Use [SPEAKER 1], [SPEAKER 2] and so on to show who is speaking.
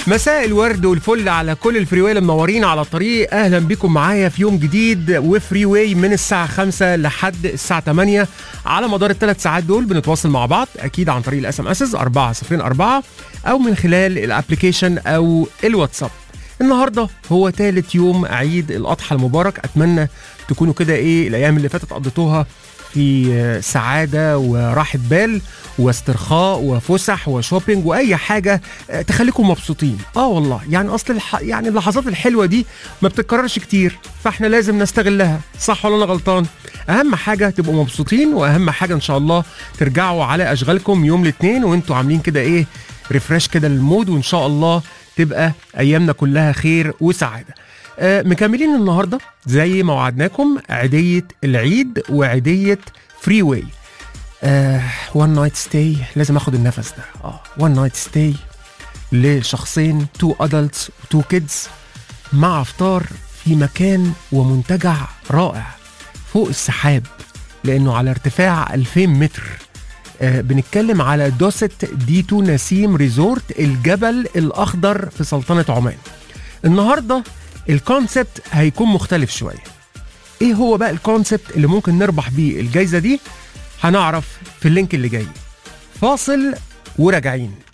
[SPEAKER 1] مساء الورد والفل على كل الفري واي المنورين على الطريق اهلا بيكم معايا في يوم جديد وفري واي من الساعه 5 لحد الساعه 8 على مدار الثلاث ساعات دول بنتواصل مع بعض اكيد عن طريق الاس ام اس 404 او من خلال الابلكيشن او الواتساب النهارده هو ثالث يوم عيد الاضحى المبارك اتمنى تكونوا كده ايه الايام اللي فاتت قضيتوها في سعاده وراحه بال واسترخاء وفسح وشوبينج واي حاجه تخليكم مبسوطين اه والله يعني اصل الح... يعني اللحظات الحلوه دي ما بتتكررش كتير فاحنا لازم نستغلها صح ولا انا غلطان اهم حاجه تبقوا مبسوطين واهم حاجه ان شاء الله ترجعوا على اشغالكم يوم الاثنين وانتوا عاملين كده ايه ريفرش كده للمود وان شاء الله تبقى ايامنا كلها خير وسعاده آه مكملين النهارده زي ما وعدناكم عيديه العيد وعيديه فري واي وان نايت ستاي لازم اخد النفس ده اه وان نايت ستاي لشخصين تو ادلتس وتو كيدز مع افطار في مكان ومنتجع رائع فوق السحاب لانه على ارتفاع 2000 متر آه بنتكلم على دوست ديتو نسيم ريزورت الجبل الاخضر في سلطنه عمان النهارده الكونسبت هيكون مختلف شويه ايه هو بقى الكونسبت اللي ممكن نربح بيه الجايزه دي هنعرف في اللينك اللي جاي فاصل وراجعين